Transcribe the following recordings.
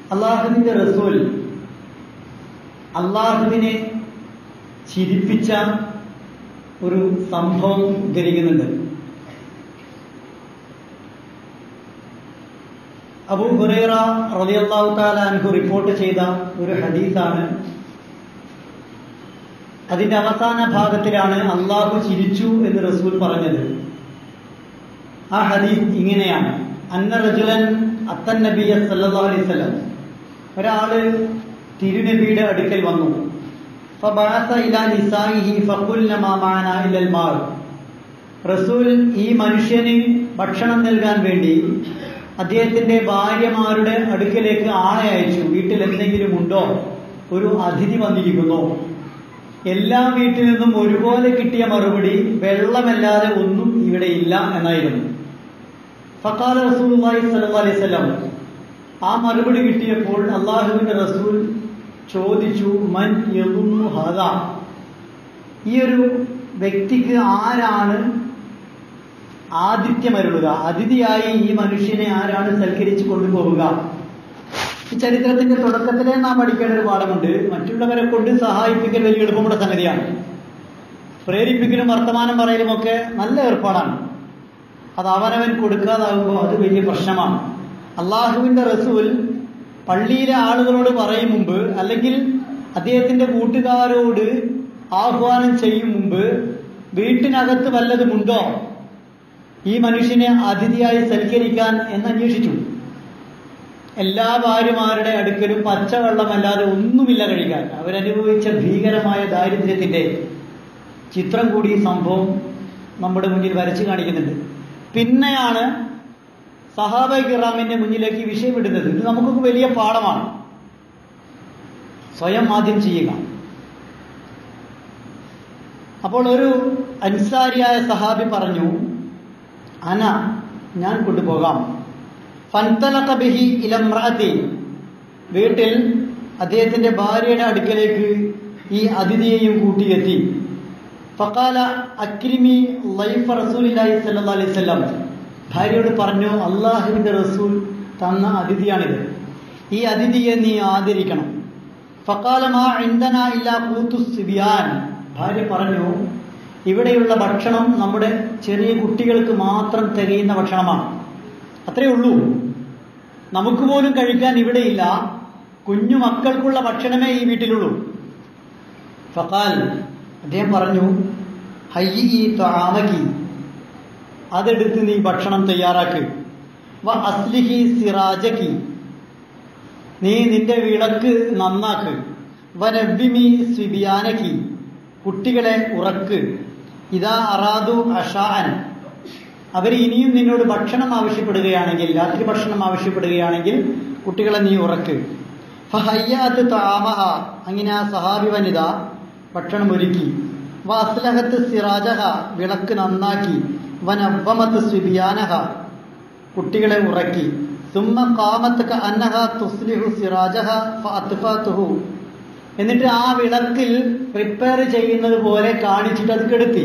അള്ളാഹുവിന്റെ റസൂൽ അള്ളാഹുവിനെ ചിരിപ്പിച്ച ഒരു സംഭവം ഉദ്ധരിക്കുന്നുണ്ട് അബൂ ഹുറൈറ റളിയല്ലാഹു തആല അൻഹു റിപ്പോർട്ട് ചെയ്ത ഒരു ഹദീസാണ് അതിന്റെ അവസാന ഭാഗത്തിലാണ് അള്ളാഹു ചിരിച്ചു എന്ന് റസൂൽ പറഞ്ഞത് ആ ഹദീസ് ഇങ്ങനെയാണ് അന്ന റജുലൻ അത്തൻ നബിയ സല്ലല്ലാഹു അലൈഹി വസല്ലം ഒരാള് തിരുനബിയുടെ അടുക്കൽ വന്നു ഫബഅസ ഇലാ നിസായിഹി ഫഖുൽന മാ മഅനാ ഇല്ലൽ മാൽ റസൂൽ ഈ മനുഷ്യന് ഭക്ഷണം നൽകാൻ വേണ്ടി അദ്ദേഹത്തിന്റെ ഭാര്യമാരുടെ അടുക്കലേക്ക് ആളെ അയച്ചു വീട്ടിൽ എന്തെങ്കിലും ഉണ്ടോ ഒരു അതിഥി വന്നിരിക്കുന്നു എല്ലാ വീട്ടിൽ നിന്നും ഒരുപോലെ കിട്ടിയ മറുപടി വെള്ളമല്ലാതെ ഒന്നും ഇവിടെ ഇല്ല എന്നായിരുന്നു ഫക്കാല റസൂൽ അലൈഹി വസല്ലം ആ മറുപടി കിട്ടിയപ്പോൾ അള്ളാഹുവിന്റെ റസൂൽ ചോദിച്ചു മൻ യദുന്നു ഹദ ഈ ഒരു വ്യക്തിക്ക് ആരാണ് ആതിഥ്യമരുളുക അതിഥിയായി ഈ മനുഷ്യനെ ആരാണ് സൽക്കരിച്ചു കൊണ്ടുപോവുക ഈ ചരിത്രത്തിന്റെ തുടക്കത്തിലേ നാം പഠിക്കേണ്ട ഒരു പാഠമുണ്ട് മറ്റുള്ളവരെ കൊണ്ട് സഹായിപ്പിക്കൽ വലിയ എളുപ്പമുള്ള സംഗതിയാണ് പ്രേരിപ്പിക്കലും വർത്തമാനം പറയലും ഒക്കെ നല്ല ഏർപ്പാടാണ് അത് അവനവൻ കൊടുക്കാതാകുമ്പോൾ അത് വലിയ പ്രശ്നമാണ് അള്ളാഹുവിന്റെ റസൂൽ പള്ളിയിലെ ആളുകളോട് പറയും മുമ്പ് അല്ലെങ്കിൽ അദ്ദേഹത്തിന്റെ കൂട്ടുകാരോട് ആഹ്വാനം ചെയ്യും മുമ്പ് വീട്ടിനകത്ത് വല്ലതുമുണ്ടോ ഈ മനുഷ്യനെ അതിഥിയായി സൽക്കരിക്കാൻ എന്ന് അന്വേഷിച്ചു എല്ലാ ഭാര്യമാരുടെ അടുക്കലും പച്ചവെള്ളമല്ലാതെ ഒന്നുമില്ല കഴിക്കാൻ അവരനുഭവിച്ച ഭീകരമായ ദാരിദ്ര്യത്തിന്റെ ചിത്രം കൂടി ഈ സംഭവം നമ്മുടെ മുന്നിൽ വരച്ചു കാണിക്കുന്നുണ്ട് പിന്നെയാണ് സഹാബ കിറാമിന്റെ മുന്നിലേക്ക് വിഷയം ഇടുന്നത് ഇത് നമുക്കൊക്കെ വലിയ പാഠമാണ് സ്വയം ആദ്യം ചെയ്യുക അപ്പോൾ ഒരു അൻസാരിയായ സഹാബി പറഞ്ഞു അന ഞാൻ കൊണ്ടുപോകാം ഫൻതലക ബിഹി ഇലമ്രാത്തി വീട്ടിൽ അദ്ദേഹത്തിന്റെ ഭാര്യയുടെ അടുക്കലേക്ക് ഈ അതിഥിയെയും കൂട്ടിയെത്തി ഫക്കാല അക്രിമി ലൈഫ് റസൂലില്ലാഹി സല്ലല്ലാഹു അലൈഹി വസല്ലം ഭാര്യയോട് പറഞ്ഞു അള്ളാഹുവിന്റെ റസൂൽ തന്ന അതിഥിയാണിത് ഈ അതിഥിയെ നീ ആദരിക്കണം ഫക്കാലമാ ഇന്ധന ഇല്ല കൂത്തു സിബിയാൻ ഭാര്യ പറഞ്ഞു ഇവിടെയുള്ള ഭക്ഷണം നമ്മുടെ ചെറിയ കുട്ടികൾക്ക് മാത്രം തികയുന്ന ഭക്ഷണമാണ് അത്രയേ ഉള്ളൂ നമുക്ക് പോലും കഴിക്കാൻ ഇവിടെയില്ല കുഞ്ഞു മക്കൾക്കുള്ള ഭക്ഷണമേ ഈ വീട്ടിലുള്ളൂ ഫക്കാൽ അദ്ദേഹം പറഞ്ഞു ഹയ്യി ത്വാമകി അതെടുത്ത് നീ ഭക്ഷണം തയ്യാറാക്ക് വ അസ്ലിഹി സിറാജക്കി നീ നിന്റെ വിളക്ക് നന്നാക്ക് വനവ്വിമി സ്വിബിയാനക്കി കുട്ടികളെ ഉറക്ക് ഇതാ അറാദു അഷാൻ അവർ ഇനിയും നിന്നോട് ഭക്ഷണം ആവശ്യപ്പെടുകയാണെങ്കിൽ രാത്രി ഭക്ഷണം ആവശ്യപ്പെടുകയാണെങ്കിൽ കുട്ടികളെ നീ ഉറക്ക് ഫഹയ്യാത്ത് താമഹ അങ്ങനെ ആ സഹാബി വനിത ഭക്ഷണം ഒരുക്കി വസ്ലഹത്ത് സിറാജഹ വിളക്ക് നന്നാക്കി വനവമത്ത് സ്വിബിയാനഹ കുട്ടികളെ ഉറക്കി സുമ്മ കാമത്ത് അന്നഹ തുസ്ലിഹു സിറാജഹ ഫഅത്ഫാത്തുഹു എന്നിട്ട് ആ വിളക്കിൽ പ്രിപ്പയർ ചെയ്യുന്നത് പോലെ കാണിച്ചിട്ട് അത് കെടുത്തി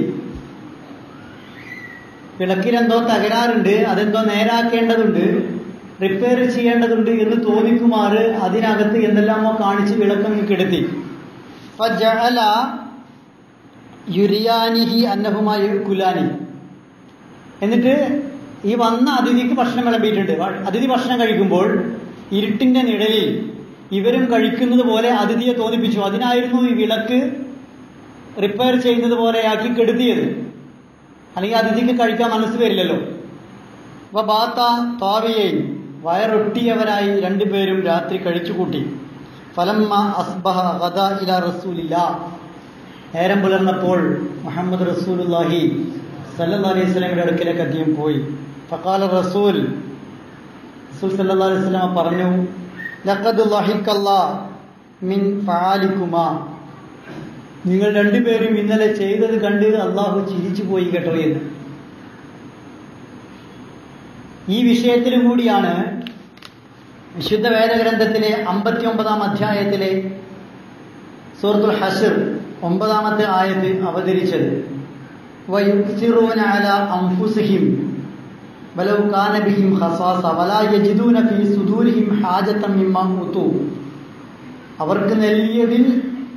വിളക്കിലെന്തോ തകരാറുണ്ട് അതെന്തോ നേരാക്കേണ്ടതുണ്ട് റിപ്പയർ ചെയ്യേണ്ടതുണ്ട് എന്ന് തോന്നിക്കുമാറ് അതിനകത്ത് എന്തെല്ലാമോ കാണിച്ച് വിളക്കങ്ങ് കെടുത്തി ഫജഅല യുരിയാനിഹി അന്നഹുമായി കുലാനി എന്നിട്ട് ഈ വന്ന അതിഥിക്ക് ഭക്ഷണം വിളമ്പിയിട്ടുണ്ട് അതിഥി ഭക്ഷണം കഴിക്കുമ്പോൾ ഇരുട്ടിന്റെ നിഴലിൽ ഇവരും കഴിക്കുന്നത് പോലെ അതിഥിയെ തോന്നിപ്പിച്ചു അതിനായിരുന്നു ഈ വിളക്ക് റിപ്പയർ ചെയ്യുന്നത് പോലെയാക്കി കെടുത്തിയത് അല്ലെങ്കിൽ അതിഥിക്ക് കഴിക്കാൻ മനസ്സ് വരില്ലല്ലോ അപ്പൊ ബാത്ത താവിയെയും വയറൊട്ടിയവരായി രണ്ടുപേരും രാത്രി കഴിച്ചുകൂട്ടി ഫലമ്മ അസ്ബഹ ഗദ ഇല റസൂലില്ല നേരം പുലർന്നപ്പോൾ മുഹമ്മദ് റസൂലുല്ലാഹി സല്ലല്ലാഹു അലൈഹി വസല്ലമയുടെ അടുക്കലേക്ക് അദ്ദേഹം പോയി ഫഖാല റസൂൽ റസൂൽ സല്ലല്ലാഹു അലൈഹി വസല്ലമ പറഞ്ഞു ലഖദ് ലഹിക്കല്ലാ മിൻ ഫആലിക്കുമാ നിങ്ങൾ രണ്ടുപേരും ഇന്നലെ ചെയ്തത് കണ്ട് അള്ളാഹു ചിരിച്ചു പോയി കേട്ടോ എന്ന് ഈ വിഷയത്തിലും കൂടിയാണ് വിശുദ്ധ വേദഗ്രന്ഥത്തിലെ അമ്പത്തി ഒമ്പതാം അധ്യായത്തിലെ സൂറത്തുൽ ഹഷർ ഒമ്പതാമത്തെ ആയത്ത് അവതരിച്ചത് വയുക്സിറൂന അല അംഫുസഹിം വലൗ കാന ബിഹിം ഖസാസ വലാ യജിദൂന ഫീ സുദൂരിഹിം ഹാജത്തൻ മിമ്മാ ഉതു അവർക്ക് നൽകിയതിൽ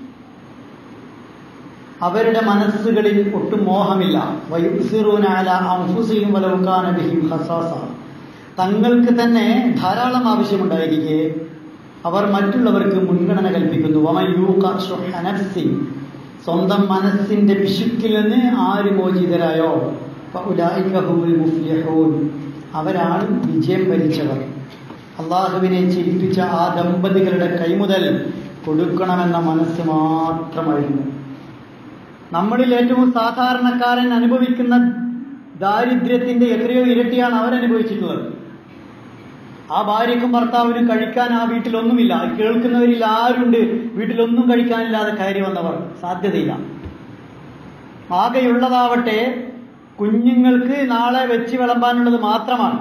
അവരുടെ മനസ്സുകളിൽ ഒട്ടും മോഹമില്ല വയുസിറൂന അല അൻഫുസിഹിം വലൗ കാന ബിഹിം ഖസാസ തങ്ങൾക്ക് തന്നെ ധാരാളം ആവശ്യമുണ്ടായിരിക്കെ അവർ മറ്റുള്ളവർക്ക് മുൻഗണന കൽപ്പിക്കുന്നു വമൻ യൂഖ ശുഹ നഫ്സി സ്വന്തം മനസ്സിന്റെ പിശുക്കിൽ നിന്ന് ആര് മോചിതരായോ ഫഉലൈക ഹുമുൽ മുഫ്ലിഹൂൻ അവരാണ് വിജയം വരിച്ചവർ അള്ളാഹുവിനെ ചിരിപ്പിച്ച ആ ദമ്പതികളുടെ കൈമുതൽ കൊടുക്കണമെന്ന മനസ്സ് മാത്രമായിരുന്നു നമ്മളിൽ ഏറ്റവും സാധാരണക്കാരൻ അനുഭവിക്കുന്ന ദാരിദ്ര്യത്തിന്റെ എത്രയോ ഇരട്ടിയാണ് അവരനുഭവിച്ചിട്ടുള്ളത് ആ ഭാര്യക്കും ഭർത്താവിനും കഴിക്കാൻ ആ വീട്ടിലൊന്നുമില്ല കേൾക്കുന്നവരിൽ ആരുണ്ട് വീട്ടിലൊന്നും കഴിക്കാനില്ലാതെ കയറി വന്നവർ സാധ്യതയില്ല ആകെയുള്ളതാവട്ടെ കുഞ്ഞുങ്ങൾക്ക് നാളെ വെച്ച് വിളമ്പാനുള്ളത് മാത്രമാണ്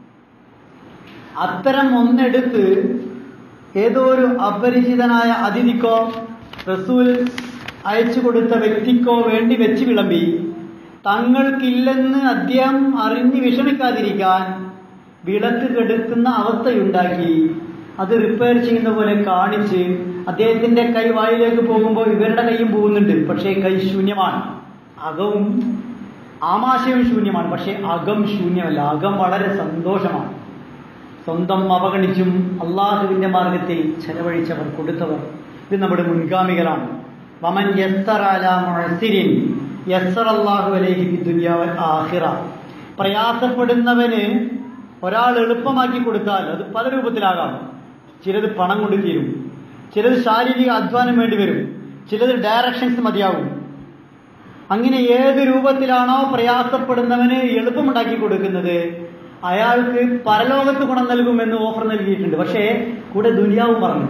അത്തരം ഒന്നെടുത്ത് ഏതോ ഒരു അപരിചിതനായ അതിഥിക്കോ റസൂൽ അയച്ചു കൊടുത്ത വ്യക്തിക്കോ വേണ്ടി വെച്ച് വിളമ്പി തങ്ങൾക്കില്ലെന്ന് അദ്ദേഹം അറിഞ്ഞ് വിഷമിക്കാതിരിക്കാൻ വിളക്ക് കെടുക്കുന്ന അവസ്ഥയുണ്ടാക്കി അത് റിപ്പയർ ചെയ്യുന്ന പോലെ കാണിച്ച് അദ്ദേഹത്തിന്റെ കൈ വായിലേക്ക് പോകുമ്പോൾ ഇവരുടെ കൈയും പോകുന്നുണ്ട് പക്ഷേ കൈ ശൂന്യമാണ് അകവും ആമാശയവും ശൂന്യമാണ് പക്ഷേ അകം ശൂന്യമല്ല അകം വളരെ സന്തോഷമാണ് സ്വന്തം അവഗണിച്ചും അള്ളാഹുവിന്റെ മാർഗത്തിൽ ചെലവഴിച്ചവർ കൊടുത്തവർ ഇത് നമ്മുടെ മുൻഗാമികളാണ് വമൻ യസ്സറാലിൻ യസ്സർ അള്ളാഹു അലൈഹി ദുനിയാവൽ ആഹിറ പ്രയാസപ്പെടുന്നവന് ഒരാൾ എളുപ്പമാക്കി കൊടുത്താൽ അത് പല രൂപത്തിലാകാം ചിലത് പണം കൊണ്ട് തീരും ചിലത് ശാരീരിക അധ്വാനം വേണ്ടി വരും ചിലത് ഡയറക്ഷൻസ് മതിയാവും അങ്ങനെ ഏത് രൂപത്തിലാണോ പ്രയാസപ്പെടുന്നവന് എളുപ്പമുണ്ടാക്കി കൊടുക്കുന്നത് അയാൾക്ക് പരലോകത്ത് ഗുണം നൽകുമെന്ന് ഓഫർ നൽകിയിട്ടുണ്ട് പക്ഷേ കൂടെ ദുനിയാവും പറഞ്ഞു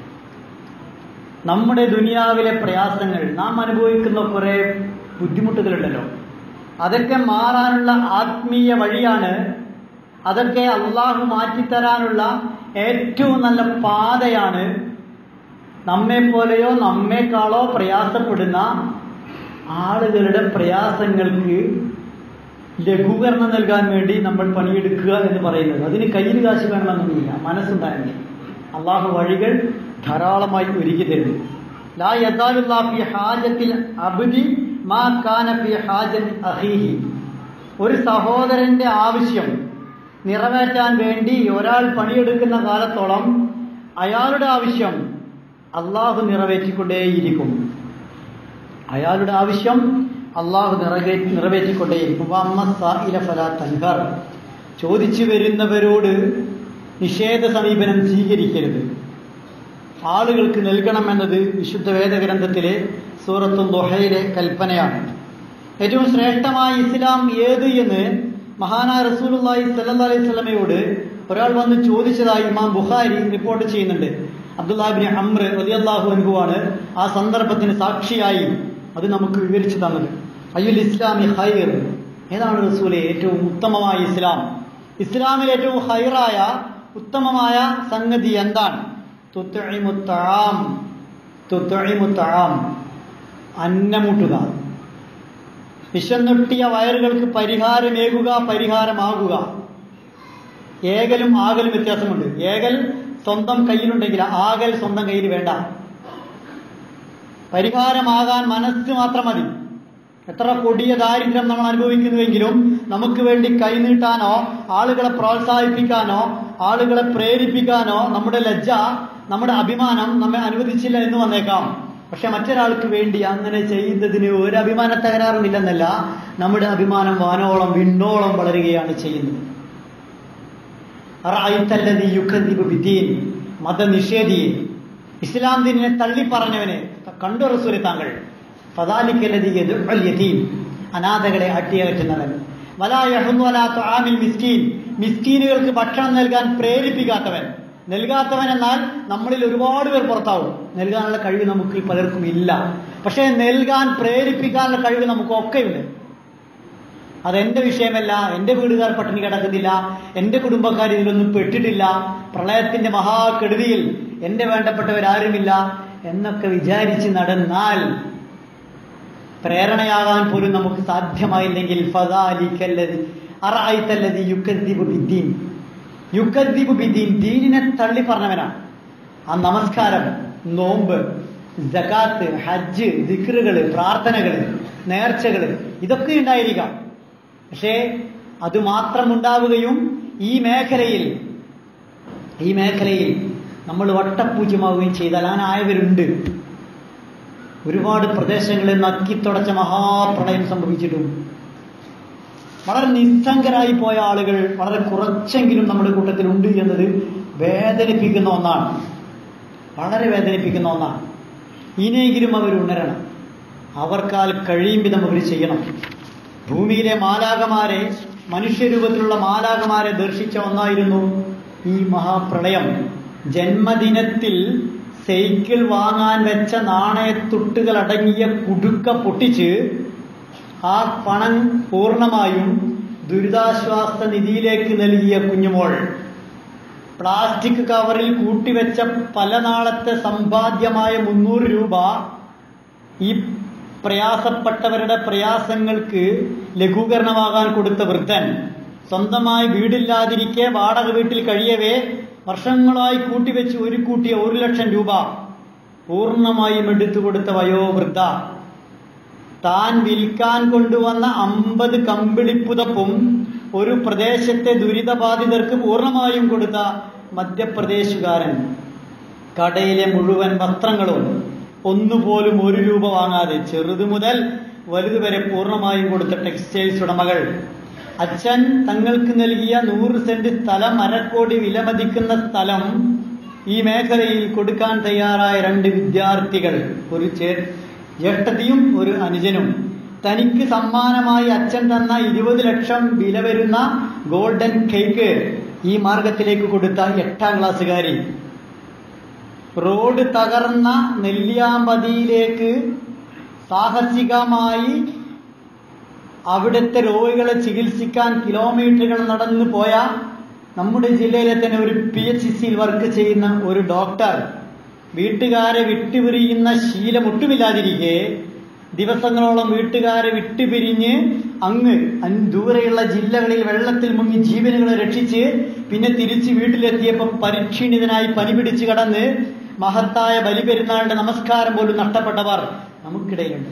നമ്മുടെ ദുനിയാവിലെ പ്രയാസങ്ങൾ നാം അനുഭവിക്കുന്ന കുറെ ബുദ്ധിമുട്ടുകളുണ്ടല്ലോ അതൊക്കെ മാറാനുള്ള ആത്മീയ വഴിയാണ് അതൊക്കെ അള്ളാഹു മാറ്റിത്തരാനുള്ള ഏറ്റവും നല്ല പാതയാണ് നമ്മെ പോലെയോ നമ്മെക്കാളോ പ്രയാസപ്പെടുന്ന ആളുകളുടെ പ്രയാസങ്ങൾക്ക് ലഘൂകരണം നൽകാൻ വേണ്ടി നമ്മൾ പണിയെടുക്കുക എന്ന് പറയുന്നത് അതിന് കയ്യിൽ കാശ് വേണമെന്നൊന്നുമില്ല മനസ്സുണ്ടായിരുന്നു അള്ളാഹു വഴികൾ ധാരാളമായി ഒരുക്കി തരുന്നു ലാ യദാലുല്ലാ ഫി ഹാജത്തിൽ അബ്ദി മാ കാന ഫി ഹാജത്ത് അഹീഹി ഒരു സഹോദരന്റെ ആവശ്യം നിറവേറ്റാൻ വേണ്ടി ഒരാൾ പണിയെടുക്കുന്ന കാലത്തോളം അയാളുടെ ആവശ്യം അള്ളാഹു നിറവേറ്റിക്കൊണ്ടേയിരിക്കും അയാളുടെ ആവശ്യം അള്ളാഹു നിറവേ നിറവേറ്റിക്കൊണ്ടേയിരിക്കും തൻഹർ ചോദിച്ചു വരുന്നവരോട് നിഷേധ സമീപനം സ്വീകരിക്കരുത് ആളുകൾക്ക് നൽകണമെന്നത് വിശുദ്ധ വേദഗ്രന്ഥത്തിലെ സൂറത്തു ദൊഹയിലെ കൽപ്പനയാണ് ഏറ്റവും ശ്രേഷ്ഠമായ ഇസ്ലാം ഏത് എന്ന് മഹാനായ റസൂലുള്ളാഹി സല്ലല്ലാഹു അലൈഹി വസല്ലമയോട് ഒരാൾ വന്ന് ചോദിച്ചതായി ഇമാം ബുഖാരി റിപ്പോർട്ട് ചെയ്യുന്നുണ്ട് അബ്ദുല്ലാഹിബിൻ അമ്ര റളിയല്ലാഹു അൻഹു ആണ് ആ സന്ദർഭത്തിന് സാക്ഷിയായി അത് നമുക്ക് വിവരിച്ചു തന്നത് അയ്യുൽ ഇസ്ലാമി ഹൈർ ഏതാണ് റസൂലെ ഏറ്റവും ഉത്തമമായ ഇസ്ലാം ഇസ്ലാമിൽ ഏറ്റവും ഹൈറായ ഉത്തമമായ സംഗതി എന്താണ് തുത്ഇമുത്തആം തുത്ഇമുത്തആം അന്നമുട്ടുക വിശന്നൊട്ടിയ വയറുകൾക്ക് പരിഹാരമേകുക പരിഹാരമാകുക ഏകലും ആകലും വ്യത്യാസമുണ്ട് ഏകൽ സ്വന്തം കയ്യിലുണ്ടെങ്കിൽ ആകൽ സ്വന്തം കയ്യിൽ വേണ്ട പരിഹാരമാകാൻ മനസ്സ് മാത്രം മതി എത്ര കൊടിയ ദാരിദ്ര്യം നമ്മൾ അനുഭവിക്കുന്നുവെങ്കിലും നമുക്ക് വേണ്ടി കൈനീട്ടാനോ ആളുകളെ പ്രോത്സാഹിപ്പിക്കാനോ ആളുകളെ പ്രേരിപ്പിക്കാനോ നമ്മുടെ ലജ്ജ നമ്മുടെ അഭിമാനം നമ്മെ അനുവദിച്ചില്ല എന്ന് വന്നേക്കാം പക്ഷെ മറ്റൊരാൾക്ക് വേണ്ടി അങ്ങനെ ചെയ്യുന്നതിന് ഒരു അഭിമാന തകരാറുമില്ലെന്നല്ല നമ്മുടെ അഭിമാനം വാനോളം വിണ്ണോളം വളരുകയാണ് ചെയ്യുന്നത് മതനിഷേധിയെ ഇസ്ലാം ദിനെ തള്ളി പറഞ്ഞവനെ കണ്ടു റസൂലെ താങ്കൾ ഫദാലിക്കല്ലതീം അനാഥകളെ അട്ടിയകറ്റുന്നവൻ വലാമിൽ മിസ്കീൻ മിസ്കീനുകൾക്ക് ഭക്ഷണം നൽകാൻ പ്രേരിപ്പിക്കാത്തവൻ നൽകാത്തവൻ എന്നാൽ നമ്മളിൽ ഒരുപാട് പേർ പുറത്താവും നൽകാനുള്ള കഴിവ് നമുക്ക് പലർക്കും ഇല്ല പക്ഷേ നൽകാൻ പ്രേരിപ്പിക്കാനുള്ള കഴിവ് നമുക്കൊക്കെ ഉണ്ട് അതെന്റെ വിഷയമല്ല എന്റെ വീടുകാർ പട്ടിണി കിടക്കുന്നില്ല എന്റെ കുടുംബക്കാർ ഇതിലൊന്നും പെട്ടിട്ടില്ല പ്രളയത്തിന്റെ മഹാകെടുതിയിൽ എന്റെ വേണ്ടപ്പെട്ടവരാരുമില്ല എന്നൊക്കെ വിചാരിച്ച് നടന്നാൽ പ്രേരണയാകാൻ പോലും നമുക്ക് സാധ്യമായില്ലെങ്കിൽ ഫദാലിക്കല്ലത് അറായിത്തല്ലതി യുക്കദ്ദീബ് ബിദ്ദീൻ യുക്കദ്ദീബ് ബിദ്ദീൻ ദീനിനെ തള്ളി പറഞ്ഞവനാണ് ആ നമസ്കാരം നോമ്പ് ജക്കാത്ത് ഹജ്ജ് ദിക്റുകള് പ്രാർത്ഥനകള് നേർച്ചകള് ഇതൊക്കെ ഉണ്ടായിരിക്കാം പക്ഷേ അത് മാത്രം ഉണ്ടാവുകയും ഈ മേഖലയിൽ ഈ മേഖലയിൽ നമ്മൾ വട്ടപൂജ്യമാവുകയും ചെയ്താൽ അങ്ങനെ ആയവരുണ്ട് ഒരുപാട് പ്രദേശങ്ങളിൽ നക്കിത്തുടച്ച മഹാപ്രളയം സംഭവിച്ചിട്ടും വളരെ നിസ്സംഗരായി പോയ ആളുകൾ വളരെ കുറച്ചെങ്കിലും നമ്മുടെ കൂട്ടത്തിൽ ഉണ്ട് എന്നത് വേദനിപ്പിക്കുന്ന ഒന്നാണ് വളരെ വേദനിപ്പിക്കുന്ന ഒന്നാണ് ഇനിയെങ്കിലും അവർ ഉണരണം അവർക്കാൽ കഴിയും വിധം അവർ ചെയ്യണം ഭൂമിയിലെ മാലാകമാരെ മനുഷ്യരൂപത്തിലുള്ള മാലാകമാരെ ദർശിച്ച ഒന്നായിരുന്നു ഈ മഹാപ്രളയം ജന്മദിനത്തിൽ സൈക്കിൾ വാങ്ങാൻ വെച്ച നാണയത്തുട്ടുകൾ അടങ്ങിയ കുടുക്ക പൊട്ടിച്ച് ആ പണം പൂർണ്ണമായും ദുരിതാശ്വാസ നിധിയിലേക്ക് നൽകിയ കുഞ്ഞുമോൾ പ്ലാസ്റ്റിക് കവറിൽ കൂട്ടിവെച്ച പല നാളത്തെ സമ്പാദ്യമായ മുന്നൂറ് രൂപ ഈ പ്രയാസപ്പെട്ടവരുടെ പ്രയാസങ്ങൾക്ക് ലഘൂകരണമാകാൻ കൊടുത്ത വൃദ്ധൻ സ്വന്തമായി വീടില്ലാതിരിക്കെ വാടക വീട്ടിൽ കഴിയവേ വർഷങ്ങളായി കൂട്ടിവെച്ച് ഒരു കൂട്ടിയ ഒരു ലക്ഷം രൂപ പൂർണ്ണമായും എടുത്തു കൊടുത്ത വയോവൃദ്ധ താൻ വിൽക്കാൻ കൊണ്ടുവന്ന അമ്പത് കമ്പിളിപ്പുതപ്പും ഒരു പ്രദേശത്തെ ദുരിതബാധിതർക്ക് പൂർണ്ണമായും കൊടുത്ത മധ്യപ്രദേശുകാരൻ കടയിലെ മുഴുവൻ വസ്ത്രങ്ങളും ഒന്നുപോലും ഒരു രൂപ വാങ്ങാതെ ചെറുതു മുതൽ വലുത് വരെ പൂർണ്ണമായും കൊടുത്ത ടെക്സ്റ്റൈൽസ് ഉടമകൾ അച്ഛൻ തങ്ങൾക്ക് നൽകിയ നൂറ് സെന്റ് സ്ഥലം അരക്കോടി വിലമതിക്കുന്ന സ്ഥലം ഈ മേഖലയിൽ കൊടുക്കാൻ തയ്യാറായ രണ്ട് വിദ്യാർത്ഥികൾ ഒരു ചേ ജ്യേഷ്ഠതിയും ഒരു അനുജനും തനിക്ക് സമ്മാനമായി അച്ഛൻ തന്ന ഇരുപത് ലക്ഷം വില വരുന്ന ഗോൾഡൻ കേക്ക് ഈ മാർഗത്തിലേക്ക് കൊടുത്ത എട്ടാം ക്ലാസ്സുകാരി റോഡ് തകർന്ന നെല്ലിയാമ്പതിയിലേക്ക് സാഹസികമായി അവിടുത്തെ രോഗികളെ ചികിത്സിക്കാൻ കിലോമീറ്ററുകൾ നടന്നു പോയ നമ്മുടെ ജില്ലയിലെ തന്നെ ഒരു പി എച്ച് സിയിൽ വർക്ക് ചെയ്യുന്ന ഒരു ഡോക്ടർ വീട്ടുകാരെ വിട്ടുപിരിയുന്ന ശീലം ഒട്ടുമില്ലാതിരിക്കെ ദിവസങ്ങളോളം വീട്ടുകാരെ വിട്ടുപിരിഞ്ഞ് അങ്ങ് അൻ- ദൂരെയുള്ള ജില്ലകളിൽ വെള്ളത്തിൽ മുങ്ങി ജീവനുകളെ രക്ഷിച്ച് പിന്നെ തിരിച്ച് വീട്ടിലെത്തിയപ്പോൾ പരിക്ഷീണിതനായി പനി പിടിച്ച് കടന്ന് മഹത്തായ ബലിപെരുന്നാളിന്റെ നമസ്കാരം പോലും നഷ്ടപ്പെട്ടവർ നമുക്കിടയിലുണ്ട്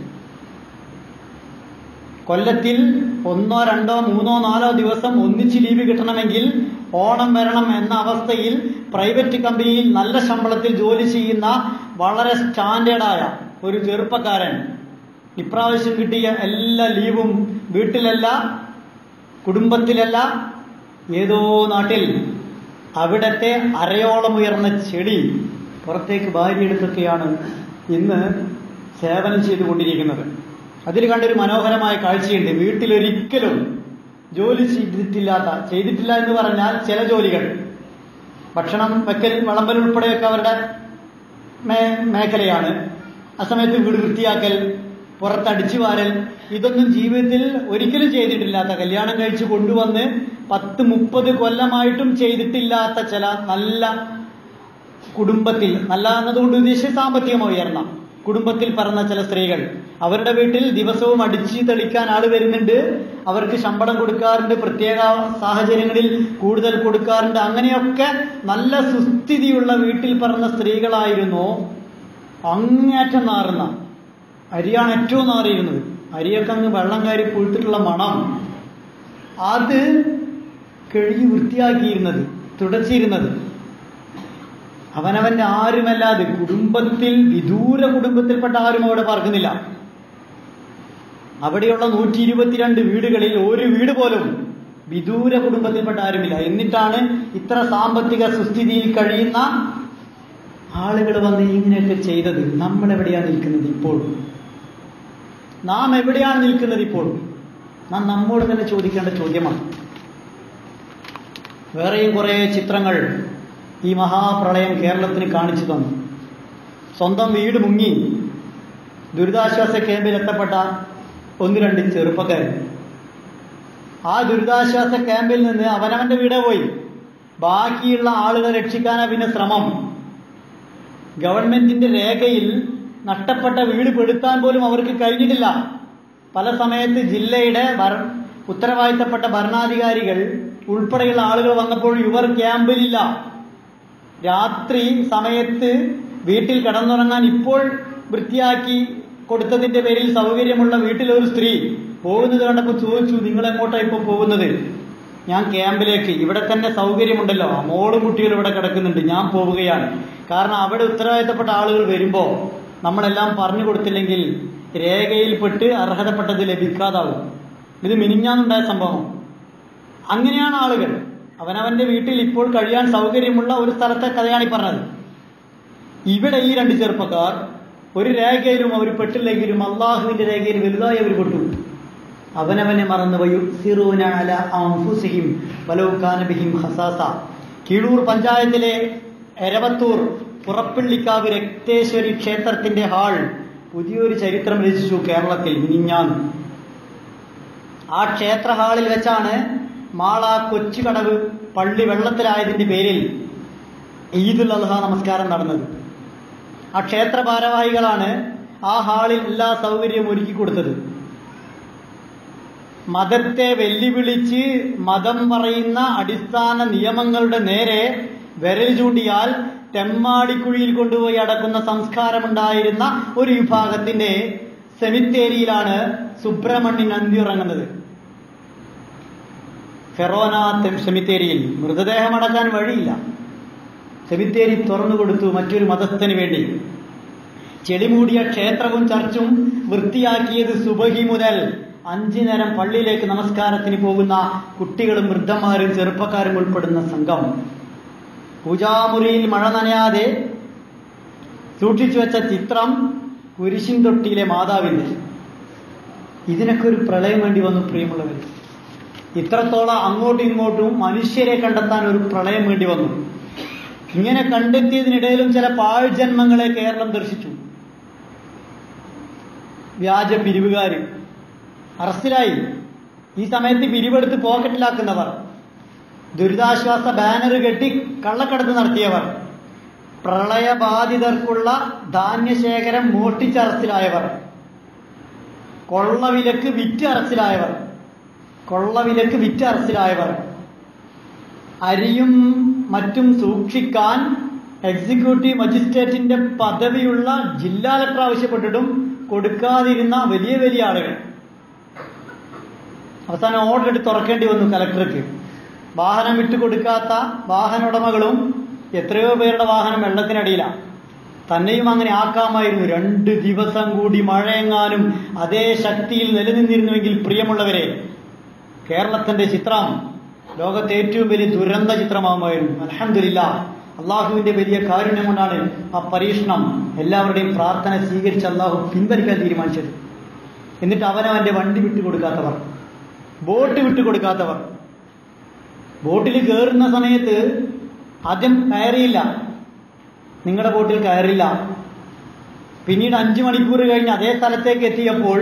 കൊല്ലത്തിൽ ഒന്നോ രണ്ടോ മൂന്നോ നാലോ ദിവസം ഒന്നിച്ച് ലീവ് കിട്ടണമെങ്കിൽ ഓണം വരണം എന്ന അവസ്ഥയിൽ പ്രൈവറ്റ് കമ്പനിയിൽ നല്ല ശമ്പളത്തിൽ ജോലി ചെയ്യുന്ന വളരെ സ്റ്റാൻഡേർഡായ ഒരു ചെറുപ്പക്കാരൻ ഇപ്രാവശ്യം കിട്ടിയ എല്ലാ ലീവും വീട്ടിലല്ല കുടുംബത്തിലല്ല ഏതോ നാട്ടിൽ അവിടത്തെ അരയോളം ഉയർന്ന ചെടി പുറത്തേക്ക് വാരിയെടുത്തൊക്കെയാണ് ഇന്ന് സേവനം ചെയ്തുകൊണ്ടിരിക്കുന്നത് അതിൽ കണ്ടൊരു മനോഹരമായ കാഴ്ചയുണ്ട് വീട്ടിലൊരിക്കലും ജോലി ചെയ്തിട്ടില്ലാത്ത ചെയ്തിട്ടില്ല എന്ന് പറഞ്ഞാൽ ചില ജോലികൾ ഭക്ഷണം വെക്കൽ വിളമ്പൽ ഉൾപ്പെടെയൊക്കെ അവരുടെ മേ- മേഖലയാണ് ആ സമയത്ത് വീട് വൃത്തിയാക്കൽ പുറത്തടിച്ചു വാരൽ ഇതൊന്നും ജീവിതത്തിൽ ഒരിക്കലും ചെയ്തിട്ടില്ലാത്ത കല്യാണം കഴിച്ച് കൊണ്ടുവന്ന് പത്ത് മുപ്പത് കൊല്ലമായിട്ടും ചെയ്തിട്ടില്ലാത്ത ചില നല്ല കുടുംബത്തിൽ നല്ല എന്നതുകൊണ്ട് ഉദ്ദേശിച്ച് സാമ്പത്തികമോ ഉയർന്ന കുടുംബത്തിൽ പറഞ്ഞ ചില സ്ത്രീകൾ അവരുടെ വീട്ടിൽ ദിവസവും അടിച്ചു തെളിക്കാൻ ആള് വരുന്നുണ്ട് അവർക്ക് ശമ്പളം കൊടുക്കാറുണ്ട് പ്രത്യേക സാഹചര്യങ്ങളിൽ കൂടുതൽ കൊടുക്കാറുണ്ട് അങ്ങനെയൊക്കെ നല്ല സുസ്ഥിതിയുള്ള വീട്ടിൽ പറഞ്ഞ സ്ത്രീകളായിരുന്നു അങ്ങേറ്റം നാറുന്ന അരിയാണ് ഏറ്റവും നാറിയിരുന്നത് അരിയൊക്കെ അങ്ങ് വെള്ളം കയറി പുഴുത്തിട്ടുള്ള മണം അത് കഴുകി വൃത്തിയാക്കിയിരുന്നത് തുടച്ചിരുന്നത് അവനവന്റെ ആരുമല്ലാതെ കുടുംബത്തിൽ വിദൂര കുടുംബത്തിൽപ്പെട്ട ആരും അവിടെ പാർക്കുന്നില്ല അവിടെയുള്ള നൂറ്റി ഇരുപത്തിരണ്ട് വീടുകളിൽ ഒരു വീട് പോലും വിദൂര കുടുംബത്തിൽപ്പെട്ട ആരുമില്ല എന്നിട്ടാണ് ഇത്ര സാമ്പത്തിക സുസ്ഥിതിയിൽ കഴിയുന്ന ആളുകൾ വന്ന് ഇങ്ങനെയൊക്കെ ചെയ്തത് നമ്മൾ എവിടെയാണ് നിൽക്കുന്നത് ഇപ്പോൾ നാം എവിടെയാണ് നിൽക്കുന്നത് ഇപ്പോൾ നാം നമ്മോട് തന്നെ ചോദിക്കേണ്ട ചോദ്യമാണ് വേറെയും കുറേ ചിത്രങ്ങൾ ഈ മഹാപ്രളയം കേരളത്തിന് കാണിച്ചു തന്നു സ്വന്തം വീട് മുങ്ങി ദുരിതാശ്വാസ ക്യാമ്പിൽ എത്തപ്പെട്ട ഒന്ന് രണ്ട് ചെറുപ്പക്കാർ ആ ദുരിതാശ്വാസ ക്യാമ്പിൽ നിന്ന് അവനവന്റെ വീടെ പോയി ബാക്കിയുള്ള ആളുകളെ രക്ഷിക്കാനാ പിന്നെ ശ്രമം ഗവൺമെന്റിന്റെ രേഖയിൽ നഷ്ടപ്പെട്ട വീട് പെടുത്താൻ പോലും അവർക്ക് കഴിഞ്ഞിട്ടില്ല പല സമയത്ത് ജില്ലയുടെ ഭര ഉത്തരവാദിത്തപ്പെട്ട ഭരണാധികാരികൾ ഉൾപ്പെടെയുള്ള ആളുകൾ വന്നപ്പോൾ ഇവർ ക്യാമ്പിലില്ല രാത്രി സമയത്ത് വീട്ടിൽ കടന്നുറങ്ങാൻ ഇപ്പോൾ വൃത്തിയാക്കി കൊടുത്തതിന്റെ പേരിൽ സൗകര്യമുള്ള വീട്ടിലൊരു സ്ത്രീ പോകുന്നത് കണ്ടപ്പോൾ ചോദിച്ചു നിങ്ങൾ എങ്ങോട്ടാണ് ഇപ്പോൾ പോകുന്നത് ഞാൻ ക്യാമ്പിലേക്ക് ഇവിടെ തന്നെ സൗകര്യമുണ്ടല്ലോ മോളും കുട്ടികളും ഇവിടെ കിടക്കുന്നുണ്ട് ഞാൻ പോവുകയാണ് കാരണം അവിടെ ഉത്തരവാദിത്തപ്പെട്ട ആളുകൾ വരുമ്പോൾ നമ്മളെല്ലാം പറഞ്ഞു കൊടുത്തില്ലെങ്കിൽ രേഖയിൽപ്പെട്ട് അർഹതപ്പെട്ടത് ലഭിക്കാതാവും ഇത് മിനിഞ്ഞാന്നുണ്ടായ സംഭവം അങ്ങനെയാണ് ആളുകൾ അവനവന്റെ വീട്ടിൽ ഇപ്പോൾ കഴിയാൻ സൗകര്യമുള്ള ഒരു സ്ഥലത്തെ കഥയാണ് ഈ പറഞ്ഞത് ഇവിടെ ഈ രണ്ട് ചെറുപ്പക്കാർ ഒരു രേഖയിലും അവർ പെട്ടില്ലെങ്കിലും അള്ളാഹുവിന്റെ രേഖയിൽ വലുതായി അവർ പെട്ടു അവനവനെ മറന്നു വയുസിറൂന അല അൻഫുസിഹിം വലൗ കാന ബിഹിം ഖസാസ കീഴൂർ പഞ്ചായത്തിലെ എരവത്തൂർ പുറപ്പിള്ളിക്കാവ് രക്തേശ്വരി ക്ഷേത്രത്തിന്റെ ഹാൾ പുതിയൊരു ചരിത്രം രചിച്ചു കേരളത്തിൽ മിനിഞ്ഞാൻ ആ ക്ഷേത്ര ഹാളിൽ വെച്ചാണ് മാള കൊച്ചുകടവ് പള്ളി വെള്ളത്തിലായതിന്റെ പേരിൽ ഈദുൽ അൽഹ നമസ്കാരം നടന്നത് ആ ക്ഷേത്ര ഭാരവാഹികളാണ് ആ ഹാളിൽ എല്ലാ സൗകര്യവും ഒരുക്കി കൊടുത്തത് മതത്തെ വെല്ലുവിളിച്ച് മതം പറയുന്ന അടിസ്ഥാന നിയമങ്ങളുടെ നേരെ വിരൽ ചൂണ്ടിയാൽ തെമ്മാടിക്കുഴിയിൽ കൊണ്ടുപോയി അടക്കുന്ന സംസ്കാരമുണ്ടായിരുന്ന ഒരു വിഭാഗത്തിന്റെ സെമിത്തേരിയിലാണ് സുബ്രഹ്മണ്യൻ അന്തി ഉറങ്ങുന്നത് ഫെറോന സെമിത്തേരിയിൽ മൃതദേഹം അടക്കാൻ വഴിയില്ല സെമിത്തേരി തുറന്നു കൊടുത്തു മറ്റൊരു മതസ്ഥന് വേണ്ടി ചെളിമൂടിയ ക്ഷേത്രവും ചർച്ചും വൃത്തിയാക്കിയത് സുബഹി മുതൽ അഞ്ചു നേരം പള്ളിയിലേക്ക് നമസ്കാരത്തിന് പോകുന്ന കുട്ടികളും വൃദ്ധന്മാരും ചെറുപ്പക്കാരും ഉൾപ്പെടുന്ന സംഘം പൂജാമുറിയിൽ മഴ നനയാതെ സൂക്ഷിച്ചു വെച്ച ചിത്രം കുരിശിൻ തൊട്ടിയിലെ മാതാവിന്റെ ഇതിനൊക്കെ ഒരു പ്രളയം വേണ്ടി വന്നു പ്രിയമുള്ളവർ ഇത്രത്തോളം അങ്ങോട്ടും ഇങ്ങോട്ടും മനുഷ്യരെ കണ്ടെത്താൻ ഒരു പ്രളയം വേണ്ടി വന്നു ഇങ്ങനെ കണ്ടെത്തിയതിനിടയിലും ചില പാഴ്ജന്മങ്ങളെ കേരളം ദർശിച്ചു വ്യാജ പിരിവുകാര് അറസ്റ്റിലായി ഈ സമയത്ത് പിരിവെടുത്ത് പോക്കറ്റിലാക്കുന്നവർ ദുരിതാശ്വാസ ബാനർ കെട്ടി കള്ളക്കടത്ത് നടത്തിയവർ പ്രളയബാധിതർക്കുള്ള ധാന്യശേഖരം മോഷ്ടിച്ച് അറസ്റ്റിലായവർ കൊള്ളവിലക്ക് വിറ്റ് അറസ്റ്റിലായവർ കൊള്ളവിലക്ക് വിറ്റ് അറസ്റ്റിലായവർ അരിയും മറ്റും സൂക്ഷിക്കാൻ എക്സിക്യൂട്ടീവ് മജിസ്ട്രേറ്റിന്റെ പദവിയുള്ള ജില്ലാ കളക്ടർ ആവശ്യപ്പെട്ടിട്ടും കൊടുക്കാതിരുന്ന വലിയ വലിയ ആളുകൾ അവസാനം ഓർഡർ എടുത്ത് തുറക്കേണ്ടി വന്നു കലക്ടർക്ക് വാഹനം വിട്ടുകൊടുക്കാത്ത വാഹന ഉടമകളും എത്രയോ പേരുടെ വാഹനം വെള്ളത്തിനടിയിലാണ് തന്നെയും അങ്ങനെ ആക്കാമായിരുന്നു രണ്ട് ദിവസം കൂടി മഴയെങ്ങാനും അതേ ശക്തിയിൽ നിലനിന്നിരുന്നുവെങ്കിൽ പ്രിയമുള്ളവരെ കേരളത്തിന്റെ ചിത്രം ലോകത്തെ ഏറ്റവും വലിയ ദുരന്ത ചിത്രമാകുമായിരുന്നു അലഹമില്ല അള്ളാഹുവിന്റെ വലിയ കാരുണ്യം കൊണ്ടാണ് ആ പരീക്ഷണം എല്ലാവരുടെയും പ്രാർത്ഥന സ്വീകരിച്ച് അള്ളാഹു പിൻവലിക്കാൻ തീരുമാനിച്ചത് എന്നിട്ട് അവനവന്റെ വണ്ടി വിട്ടുകൊടുക്കാത്തവർ ബോട്ട് വിട്ടുകൊടുക്കാത്തവർ ബോട്ടിൽ കയറുന്ന സമയത്ത് ആദ്യം കയറിയില്ല നിങ്ങളുടെ ബോട്ടിൽ കയറില്ല പിന്നീട് അഞ്ചു മണിക്കൂർ കഴിഞ്ഞ് അതേ സ്ഥലത്തേക്ക് എത്തിയപ്പോൾ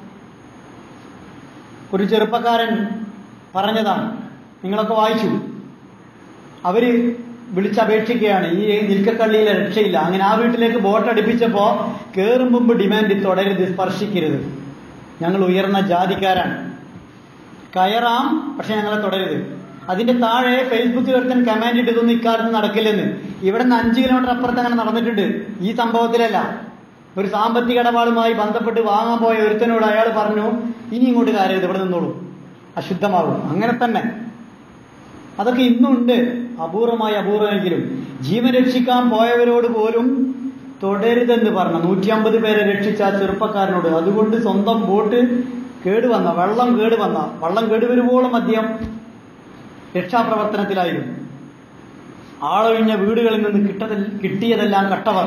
ഒരു ചെറുപ്പക്കാരൻ പറഞ്ഞതാണ് നിങ്ങളൊക്കെ വായിച്ചു അവര് വിളിച്ചപേക്ഷിക്കുകയാണ് ഈ നിൽക്കക്കള്ളിയിലെ രക്ഷയില്ല അങ്ങനെ ആ വീട്ടിലേക്ക് ബോട്ട് അടുപ്പിച്ചപ്പോ കയറും മുമ്പ് ഡിമാൻഡ് തുടരുത് സ്പർശിക്കരുത് ഞങ്ങൾ ഉയർന്ന ജാതിക്കാരാണ് കയറാം പക്ഷെ ഞങ്ങളെ തുടരുത് അതിന്റെ താഴെ ഫേസ്ബുക്കിൽ ഒരുത്തൻ കമാൻഡ് ഇട്ടതൊന്നും ഇക്കാലത്ത് നടക്കില്ലെന്ന് ഇവിടെ നിന്ന് അഞ്ച് കിലോമീറ്റർ അപ്പുറത്ത് അങ്ങനെ നടന്നിട്ടുണ്ട് ഈ സംഭവത്തിലല്ല ഒരു സാമ്പത്തിക ഇടപാടുമായി ബന്ധപ്പെട്ട് വാങ്ങാൻ പോയ ഒരുത്തനോട് അയാൾ പറഞ്ഞു ഇനി ഇങ്ങോട്ട് കയറരുത് ഇവിടെ നിന്നോളൂ അശുദ്ധമാകും അങ്ങനെ തന്നെ അതൊക്കെ ഇന്നുണ്ട് അപൂർവമായി അപൂർവമെങ്കിലും ജീവൻ രക്ഷിക്കാൻ പോയവരോട് പോലും തുടരുതെന്ന് പറഞ്ഞു നൂറ്റി അമ്പത് പേരെ രക്ഷിച്ച ആ ചെറുപ്പക്കാരനോട് അതുകൊണ്ട് സ്വന്തം ബോട്ട് കേടുവന്ന വെള്ളം കേടുവന്ന വെള്ളം കേടുവരുവോളം അദ്ദേഹം രക്ഷാപ്രവർത്തനത്തിലായിരുന്നു ആളൊഴിഞ്ഞ വീടുകളിൽ നിന്ന് കിട്ടത കിട്ടിയതെല്ലാം കട്ടവർ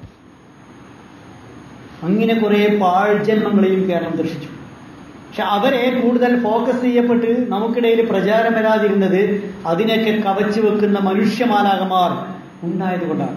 അങ്ങനെ കുറെ പാഴ്ജന്മങ്ങളെയും കേരളം ദർശിച്ചു പക്ഷെ അവരെ കൂടുതൽ ഫോക്കസ് ചെയ്യപ്പെട്ട് നമുക്കിടയിൽ പ്രചാരം വരാതിരുന്നത് അതിനൊക്കെ കവച്ചു വെക്കുന്ന മനുഷ്യമാലാകമാർ ഉണ്ടായതുകൊണ്ടാണ്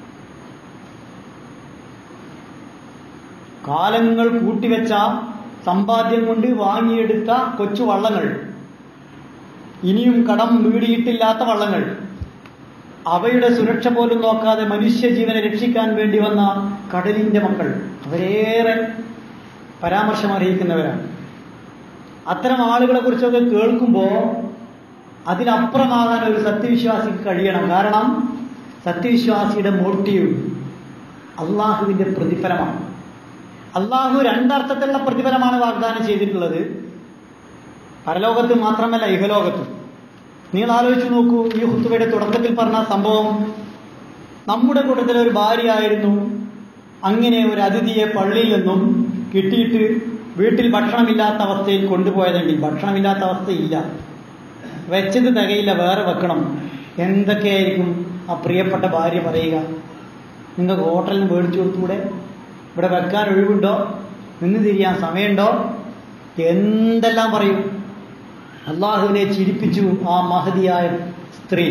കാലങ്ങൾ കൂട്ടിവെച്ച സമ്പാദ്യം കൊണ്ട് വാങ്ങിയെടുത്ത കൊച്ചു വള്ളങ്ങൾ ഇനിയും കടം വീടിയിട്ടില്ലാത്ത വള്ളങ്ങൾ അവയുടെ സുരക്ഷ പോലും നോക്കാതെ മനുഷ്യജീവനെ രക്ഷിക്കാൻ വേണ്ടി വന്ന കടലിന്റെ മക്കൾ അവരേറെ പരാമർശം അറിയിക്കുന്നവരാണ് അത്തരം ആളുകളെ കുറിച്ചൊക്കെ കേൾക്കുമ്പോൾ അതിനപ്പുറമാകാൻ ഒരു സത്യവിശ്വാസിക്ക് കഴിയണം കാരണം സത്യവിശ്വാസിയുടെ മോട്ടീവ് അള്ളാഹുവിന്റെ പ്രതിഫലമാണ് അള്ളാഹു രണ്ടർത്ഥത്തിലുള്ള പ്രതിഫലമാണ് വാഗ്ദാനം ചെയ്തിട്ടുള്ളത് പരലോകത്ത് മാത്രമല്ല ഇഹലോകത്തും നിങ്ങൾ ആലോചിച്ച് നോക്കൂ ഈ ഹുത്തുവയുടെ തുടക്കത്തിൽ പറഞ്ഞ സംഭവം നമ്മുടെ കൂട്ടത്തിലെ ഒരു ഭാര്യയായിരുന്നു അങ്ങനെ ഒരു അതിഥിയെ പള്ളിയിൽ നിന്നും കിട്ടിയിട്ട് വീട്ടിൽ ഭക്ഷണമില്ലാത്ത അവസ്ഥയിൽ കൊണ്ടുപോയതെങ്കിൽ ഭക്ഷണമില്ലാത്ത അവസ്ഥയില്ല വെച്ചത് തികയില്ല വേറെ വെക്കണം എന്തൊക്കെയായിരിക്കും ആ പ്രിയപ്പെട്ട ഭാര്യ പറയുക നിങ്ങൾക്ക് ഹോട്ടലിൽ നിന്ന് മേടിച്ചു കൊടുത്തൂടെ ഇവിടെ വെക്കാൻ ഒഴിവുണ്ടോ നിന്ന് തിരിയാൻ സമയമുണ്ടോ എന്തെല്ലാം പറയും അള്ളാഹുവിനെ ചിരിപ്പിച്ചു ആ മഹതിയായ സ്ത്രീ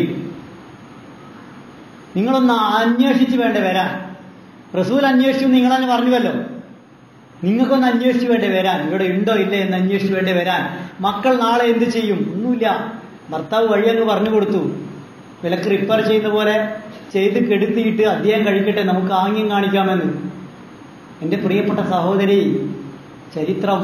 നിങ്ങളൊന്ന് അന്വേഷിച്ച് വേണ്ട വരാൻ റസൂൽ അന്വേഷിച്ചു നിങ്ങളെന്ന് പറഞ്ഞുവല്ലോ നിങ്ങൾക്കൊന്ന് അന്വേഷിച്ച് വേണ്ടേ വരാൻ ഇവിടെ ഉണ്ടോ ഇല്ലേ എന്ന് അന്വേഷിച്ച് വേണ്ടേ വരാൻ മക്കൾ നാളെ എന്ത് ചെയ്യും ഒന്നുമില്ല ഭർത്താവ് വഴിയങ്ങ് പറഞ്ഞു കൊടുത്തു വിലക്ക് റിപ്പയർ ചെയ്യുന്ന പോലെ ചെയ്ത് കെടുത്തിയിട്ട് അദ്ദേഹം കഴിക്കട്ടെ നമുക്ക് ആംഗ്യം കാണിക്കാമെന്ന് എൻ്റെ പ്രിയപ്പെട്ട സഹോദരി ചരിത്രം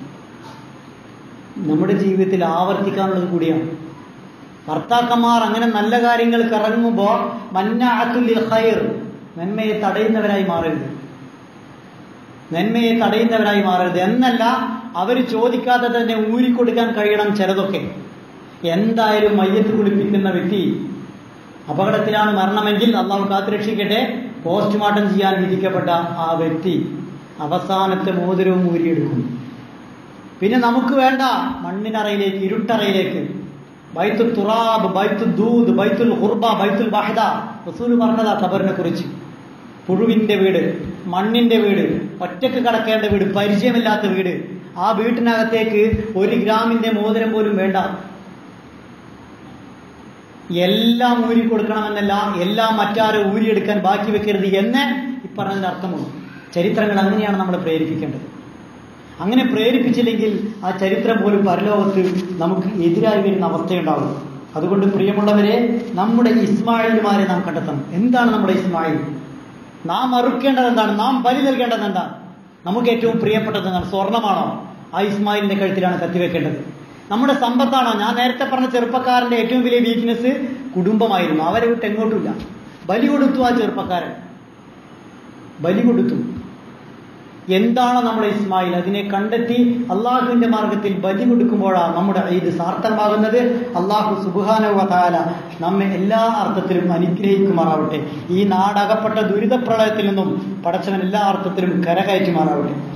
നമ്മുടെ ജീവിതത്തിൽ ആവർത്തിക്കാനുള്ളത് കൂടിയാണ് ഭർത്താക്കന്മാർ അങ്ങനെ നല്ല കാര്യങ്ങൾക്ക് ഇറങ്ങുമ്പോൾ മന്നാഅത്തുൽ ഖൈർ നന്മയെ തടയുന്നവരായി മാറരുത് നന്മയെ തടയുന്നവരായി മാറരുത് എന്നല്ല അവർ ചോദിക്കാതെ തന്നെ ഊരിക്കൊടുക്കാൻ കഴിയണം ചിലതൊക്കെ എന്തായാലും മയ്യത്ത് കുളിപ്പിക്കുന്ന വ്യക്തി അപകടത്തിലാണ് മരണമെങ്കിൽ അള്ളാഹു കാത്തുരക്ഷിക്കട്ടെ പോസ്റ്റ്മോർട്ടം ചെയ്യാൻ വിധിക്കപ്പെട്ട ആ വ്യക്തി അവസാനത്തെ മോതിരവും ഊരിയെടുക്കും പിന്നെ നമുക്ക് വേണ്ട മണ്ണിനറയിലേക്ക് ഇരുട്ടറയിലേക്ക് ബൈത്തു തുറാബ് ബൈത്തു ദൂദ് ബൈത്തുൽ ഹുർബ ബൈത്തുൽ വഹദ റസൂൽ പറഞ്ഞതാ ഖബറിനെ കുറിച്ച് പുഴുവിന്റെ വീട് മണ്ണിന്റെ വീട് ഒറ്റക്ക് കടക്കേണ്ട വീട് പരിചയമില്ലാത്ത വീട് ആ വീട്ടിനകത്തേക്ക് ഒരു ഗ്രാമിന്റെ മോതിരം പോലും വേണ്ട എല്ലാം ഊരി കൊടുക്കണമെന്നല്ല എല്ലാം മറ്റാരും ഊരിയെടുക്കാൻ ബാക്കി വെക്കരുത് എന്ന് ഈ പറഞ്ഞതിന്റെ അർത്ഥമുള്ളൂ ചരിത്രങ്ങൾ അങ്ങനെയാണ് നമ്മൾ പ്രേരിപ്പിക്കേണ്ടത് അങ്ങനെ പ്രേരിപ്പിച്ചില്ലെങ്കിൽ ആ ചരിത്രം പോലും പരലോകത്ത് നമുക്ക് എതിരായി വരുന്ന അവസ്ഥയുണ്ടാവും അതുകൊണ്ട് പ്രിയമുള്ളവരെ നമ്മുടെ ഇസ്മായിൽമാരെ നാം കണ്ടെത്തണം എന്താണ് നമ്മുടെ ഇസ്മായിൽ നാം അറുക്കേണ്ടത് എന്താണ് നാം ബലി നൽകേണ്ടത് എന്താണ് നമുക്ക് ഏറ്റവും പ്രിയപ്പെട്ടത് എന്താണ് സ്വർണമാണോ ആ ഇസ്മായിലിന്റെ കഴുത്തിലാണ് കത്തിവെക്കേണ്ടത് നമ്മുടെ സമ്പത്താണോ ഞാൻ നേരത്തെ പറഞ്ഞ ചെറുപ്പക്കാരന്റെ ഏറ്റവും വലിയ വീക്ക്നെസ് കുടുംബമായിരുന്നു അവരെ വിട്ട് എങ്ങോട്ടുമില്ല ബലി കൊടുത്തു ആ ചെറുപ്പക്കാരൻ ബലി കൊടുത്തു എന്താണ് നമ്മുടെ ഇസ്മായിൽ അതിനെ കണ്ടെത്തി അള്ളാഹുവിന്റെ മാർഗത്തിൽ ബലി കൊടുക്കുമ്പോഴാണ് നമ്മുടെ ഇത് സാർത്ഥകമാകുന്നത് അള്ളാഹു സുബാനുവതാല നമ്മെ എല്ലാ അർത്ഥത്തിലും അനുഗ്രഹിക്കുമാറാവട്ടെ ഈ നാടകപ്പെട്ട ദുരിതപ്രളയത്തിൽ നിന്നും പടച്ചവൻ എല്ലാ അർത്ഥത്തിലും കരകയറ്റുമാറാവട്ടെ